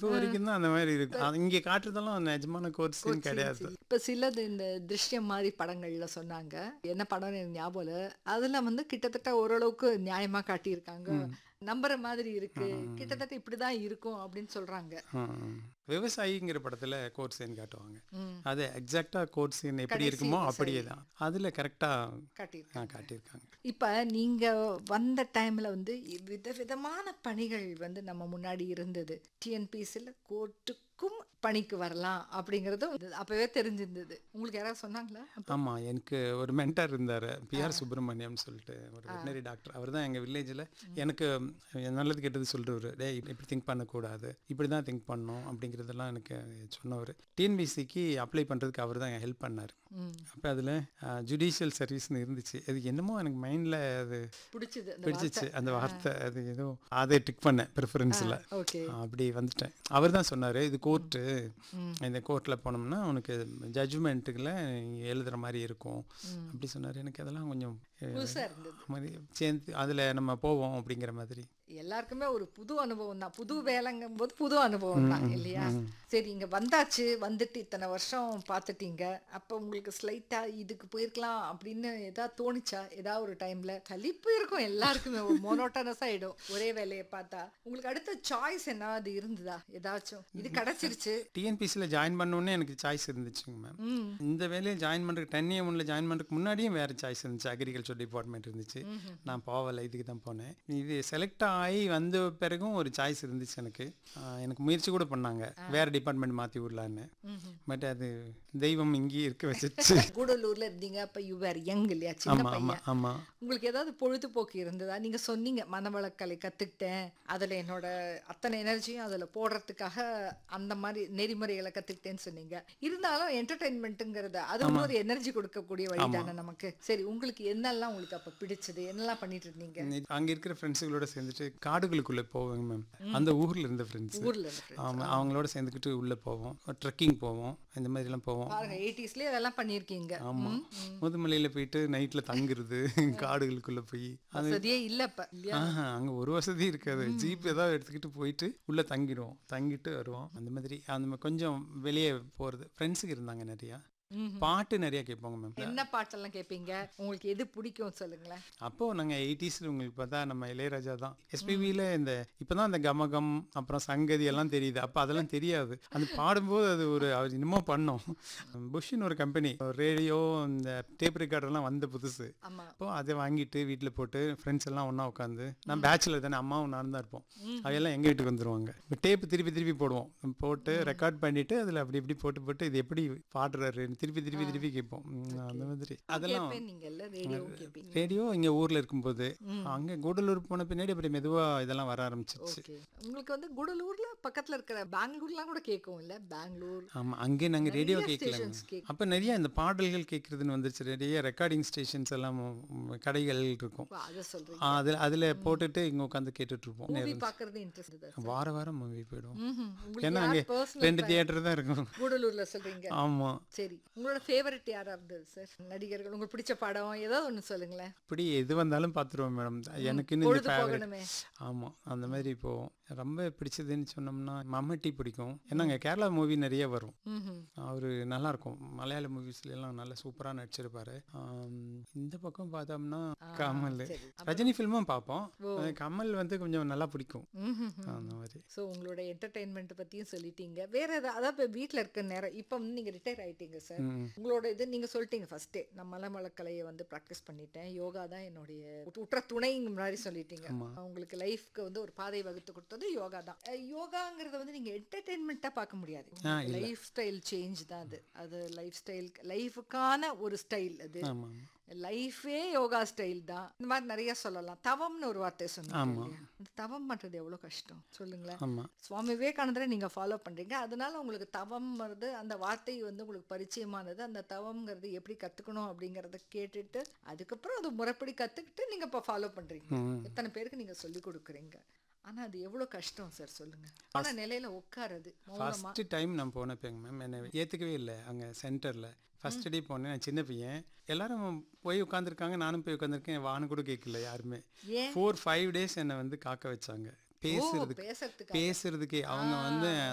இப்போ வரைக்கும் தான் அந்த மாதிரி இருக்கு அது இங்கே காட்டுறதெல்லாம் நிஜமான கோர்ஸ் கிடையாது இப்ப சிலது இந்த திருஷ்யம் மாதிரி படங்கள்ல சொன்னாங்க என்ன படம்னு எனக்கு ஞாபகம் இல்ல அதுல வந்து கிட்டத்தட்ட ஓரளவுக்கு நியாயமா காட்டியிருக்காங்க நம்புற மாதிரி இருக்கு கிட்டத்தட்ட இப்படிதான் இருக்கும் அப்படின்னு சொல்றாங்க ம். விவசாயிங்கிற படத்துல கோட் சீன் காட்டுவாங்க ம். அது எக்ஸாக்டா கோட் சீன் எப்படி இருக்குமோ அப்படியே தான் அதுல கரெக்டா காட்டியிருக்காங்க காட்டியிருக்காங்க இப்ப நீங்க வந்த டைம்ல வந்து விதவிதமான பணிகள் வந்து நம்ம முன்னாடி இருந்தது டிஎன்பிசியில் கோர்ட்டுக்கும் பணிக்கு வரலாம் அப்படிங்கறதும் இது அப்பவே தெரிஞ்சிருந்தது உங்களுக்கு யாராவது சொன்னாங்களா ஆமா எனக்கு ஒரு மென்டர் இருந்தாரு பிஆர் சுப்பிரமணியம் சொல்லிட்டு ஒரு வெட்டினரி டாக்டர் அவர் தான் எங்க வில்லேஜ்ல எனக்கு நல்லது கெட்டது சொல்றவர் டேய் இப்படி திங்க் பண்ணக்கூடாது இப்படி தான் திங்க் பண்ணணும் அப்படிங்கிறதெல்லாம் எனக்கு சொன்னவர் டிஎன்பிசிக்கு அப்ளை பண்றதுக்கு அவர் தான் ஹெல்ப் பண்ணார் ம். அப்போ அதில் ஜுடிஷியல் சர்வீஸ்னு இருந்துச்சு அது என்னமோ எனக்கு மைண்டில் அது பிடிச்சது அந்த பிடிச்சிச்சு அந்த வார்த்தை அது ஏதோ அதை டிக் பண்ணேன் ப்ரிஃபரன்ஸில் ஓகே அப்படி வந்துட்டேன் அவர் தான் சொன்னார் இது கோர்ட்டு இந்த கோர்ட்டில் போனோம்னா உனக்கு ஜட்ஜ்மெண்ட்டுக்குள்ள எழுதுகிற மாதிரி இருக்கும் அப்படி சொன்னார் எனக்கு அதெல்லாம் கொஞ்சம் அஹ், புதுசா இருந்தது மாதிரி சேர்ந்து அதில் நம்ம போவோம் அப்படிங்கிற மாதிரி எல்லாருக்குமே ஒரு புது அனுபவம் தான் புது வேலைங்கும் போது புது அனுபவம் தான் இல்லையா சரி இங்க வந்தாச்சு வந்துட்டு இத்தனை வருஷம் பார்த்துட்டீங்க அப்ப உங்களுக்கு ஸ்லைட்டா இதுக்கு போயிருக்கலாம் அப்படின்னு ஏதாவது தோணுச்சா ஏதாவது ஒரு டைம்ல கலிப்பு இருக்கும் எல்லாருக்குமே ஒரு மோனோட்டனஸ் ஆயிடும் ஒரே வேலையை பார்த்தா உங்களுக்கு அடுத்த சாய்ஸ் என்னது இருந்ததா ஏதாச்சும் இது கிடைச்சிருச்சு டிஎன்பிசியில் ஜாயின் பண்ணோன்னே எனக்கு சாய்ஸ் இருந்துச்சுங்க மேம் ம் இந்த வேலையை ஜாயின் பண்ணுறதுக்கு டென் ஏ ஒன்ல ஜாயின் பண்ணுறதுக்கு முன்னாடியும் வேறு சாய்ஸ் இருந்துச்சு அக்ரிகல்ச்சர் டிபார்ட்மெண்ட் இருந்துச்சு நான் போகலை இதுக்கு தான் போனேன் இது செலக்ட் ஆகி வந்த பிறகும் ஒரு சாய்ஸ் இருந்துச்சு எனக்கு ஆஹ் எனக்கு முயற்சி கூட பண்ணாங்க வேறு டிபார்ட்மெண்ட் மாற்றி விடலான்னு பட் அது தெய்வம் இங்கேயே இருக்க வச்சிச்சு கூடலூர்ல இருந்தீங்க அப்ப யூ வேர் யங் இல்லையா சின்ன ஆமாம் பையன் ஆமாம் ஆமாம் உங்களுக்கு ஏதாவது பொழுதுபோக்கு இருந்ததா நீங்க சொன்னீங்க மனவளக்கலை கத்துக்கிட்டேன் அதுல என்னோட அத்தனை எனர்ஜியும் அதுல போடுறதுக்காக அந்த மாதிரி நெறிமுறைகளை கத்துக்கிட்டேன்னு சொன்னீங்க இருந்தாலும் என்டர்டைன்மெண்ட்டுங்கிறத அது வந்து ஒரு எனர்ஜி கொடுக்கக்கூடிய வழி தானே நமக்கு சரி உங்களுக்கு என்னெல்லாம் உங்களுக்கு அப்ப பிடிச்சது என்னெல்லாம் பண்ணிட்டு இருந்தீங்க அங்கே இருக்கிற ஃப்ரெண்ட்ஸுகளோட சேர்ந்துட்டு காடுகளுக்குள்ளே போவேங்க மேம் அந்த ஊரில் இருந்த ஃப்ரெண்ட்ஸ் ஊர்ல இருந்து ஆமாம் அவங்களோட சேர்ந்துக்கிட்டு உள்ளே போவோம் ட்ரெக்கிங் போவோம் இந்த மாதிரிலாம் போவோம் பாருங்க எயிட்டிஸ்லயே இதெல்லாம் பண்ணியிருக்கீங்க ஆமாம் முதுமலையில் போயிட்டு நைட்டில் தங்குறது காடுகளுக்குள்ளே போய் அது வசதியே இல்ல இப்ப இல்லையா ஆஹா அங்க ஒரு வசதி இருக்காது ஜீப் ஏதாவது எடுத்துக்கிட்டு போயிட்டு உள்ள தங்கிடுவோம் தங்கிட்டு வருவோம் அந்த மாதிரி அந்த மாதிரி கொஞ்சம் வெளியே போறது ஃப்ரெண்ட்ஸுக்கு இருந்தாங்க நிறையா ம்ஹும். பாட்டு நிறைய கேட்போங்க மேம் என்ன பாட்டெல்லாம் கேட்பீங்க உங்களுக்கு எது பிடிக்கும் சொல்லுங்களேன் அப்போ நாங்க எயிட்டிஸ்ல உங்களுக்கு பார்த்தா நம்ம இளையராஜா தான் எஸ்பிபியில இந்த இப்பதான் அந்த கமகம் அப்புறம் சங்கதி எல்லாம் தெரியுது அப்போ அதெல்லாம் தெரியாது அது பாடும்போது அது ஒரு அவர் இன்னமும் பண்ணோம் புஷ்ஷின்னு ஒரு கம்பெனி ரேடியோ இந்த டேப் ரெக்கார்டர்லாம் வந்த புதுசு ஆமா அப்போ அதை வாங்கிட்டு வீட்டில் போட்டு ஃப்ரெண்ட்ஸ் எல்லாம் ஒன்றா உட்காந்து நான் பேச்சுலர் தானே அம்மாவும் நானும் தான் இருப்போம் அவையெல்லாம் எங்கள் வீட்டுக்கு வந்துருவாங்க இப்போ டேப்பு திருப்பி திருப்பி போடுவோம் போட்டு ரெக்கார்ட் பண்ணிட்டு அதில் அப்படி இப்படி போட்டு போட்டு இது எப்படி பாடுறாரு திருப்பி திருப்பி திருப்பி கேட்போம் ம், அந்த மாதிரி அதெல்லாம் கேட்பேன் நீங்க எல்லாம் ரேடியோ கேட்பீங்க ரேடியோ இங்கே ஊரில் இருக்கும்போது அங்கே கூடலூர் போன பின்னாடி அப்படி மெதுவாக இதெல்லாம் வர ஆரம்பிச்சிருச்சு ஓகே உங்களுக்கு வந்து குடலூர்ல பக்கத்துல இருக்கிற பெங்களூர்லாம் கூட கேட்கும் இல்ல பெங்களூர் ஆமாம் அங்கே நாங்கள் ரேடியோ நிறைய கேட்கல stations கேக்கும். அப்போ நிறைய இந்த பாடல்கள் கேட்குறதுன்னு வந்துருச்சு நிறைய ரெக்கார்டிங் ஸ்டேஷன்ஸ் எல்லாம் ம், கடைகள் இருக்கும் ஓ, அத சொல்றீங்க அதில் அதில் போட்டுட்டு இங்கே உட்காந்து கேட்டுட்டு இருப்போம் மூவி பாக்குறது இன்ட்ரெஸ்ட் வார வாரம் மூவி போயிடுவோம் உங்களுக்கு ஏன்னா யார் அங்கே பர்சனல் ரெண்டு தியேட்டர் தான் இருக்கும் கூடலூர்ல சொல்றீங்க ஆமாம் சரி உங்களோட ஃபேவரட் யாரா இருந்தது சார் நடிகர்கள் உங்களுக்கு பிடிச்ச படம் ஏதாவது ஒண்ணு சொல்லுங்களேன் இப்படி எது வந்தாலும் பார்த்துருவோம் மேடம் எனக்குன்னு இந்த பொழுது ஃபேவரட் போகணுமே ஆமாம் அந்த மாதிரி இப்போ ரொம்ப பிடிச்சதுன்னு சொன்னோம்னா மம்மட்டி பிடிக்கும் ஏன்னா அங்கே கேரளா மூவி நிறைய வரும் ம்ஹும். அவர் நல்லா இருக்கும் மலையாள மூவிஸ்ல எல்லாம் நல்லா சூப்பராக நடிச்சிருப்பாரு ஆம், இந்த பக்கம் பார்த்தோம்னா கமல் சரி. ரஜினி ஃபில்மும் பார்ப்போம் அது கமல் வந்து கொஞ்சம் நல்லா பிடிக்கும் ம்ஹும். அந்த மாதிரி ஸோ உங்களோட என்டர்டைன்மெண்ட் பத்தியும் சொல்லிட்டீங்க வேற ஏதாவது அதாவது இப்போ வீட்டில் இருக்க நேரம் இப்போ வந்து நீங்க ரிட்டையர் ஆயிட்டீங்க சார் ம். உங்களோட இது நீங்க சொல்லிட்டீங்க ஃபர்ஸ்டே நான் மலமலக்கலையை வந்து ப்ராக்டிஸ் பண்ணிட்டேன் யோகா தான் என்னுடைய உற்ற துணைங்க முன்னாடி சொல்லிட்டீங்க உங்களுக்கு லைஃப்க்கு வந்து ஒரு பாதை வகுத்து கொடுத்தது யோகா தான் அஹ் யோகாங்கிறத வந்து நீங்க என்டர்டைன்மெண்ட்டாக பார்க்க முடியாது லைஃப் ஸ்டைல் சேஞ்ச் தான் அது அது லைஃப் ஸ்டைல் லைஃபுக்கான ஒரு ஸ்டைல் அது ஆமாம் லைஃபே யோகா ஸ்டைல் தான் இந்த மாதிரி நிறைய சொல்லலாம் தவம்னு ஒரு வார்த்தை சொன்னீங்க இல்லையா? அந்த தவம் பண்றது எவ்வளவு கஷ்டம் சொல்லுங்களேன் ஆமாம் சுவாமி விவேகானந்தரை நீங்க ஃபாலோ பண்றீங்க அதனால உங்களுக்கு தவம் வருது அந்த வார்த்தை வந்து உங்களுக்கு பரிச்சயமானது அந்த தவம்ங்கிறது எப்படி கத்துக்கணும் அப்படிங்கறத கேட்டுட்டு அதுக்கப்புறம் அது முறைப்படி கத்துக்கிட்டு நீங்க இப்ப ஃபாலோ பண்றீங்க எத்தனை பேருக்கு நீங்க சொல்லி கொடுக்குறீங்க ஆனா அது எவ்வளவு கஷ்டம் சார் சொல்லுங்க ஆனா நிலையில உட்காருது மௌனமா ஃபஸ்ட்டு டைம் நான் போனப்பேங்க மேம் என்னை ஏற்றுக்கவே இல்லை அங்கே சென்டரில் ஃபஸ்ட் டே போனேன் நான் சின்ன பையன் எல்லாரும் போய் உட்காந்துருக்காங்க நானும் போய் உட்காந்துருக்கேன் வான்னு கூட கேட்கல யாருமே ஏன் ஃபோர் ஃபைவ் டேஸ் என்னை வந்து காக்க வச்சாங்க ஓ பேசுறதுக்கு பேசுறதுக்கு பேசுறதுக்கே அவங்க வந்து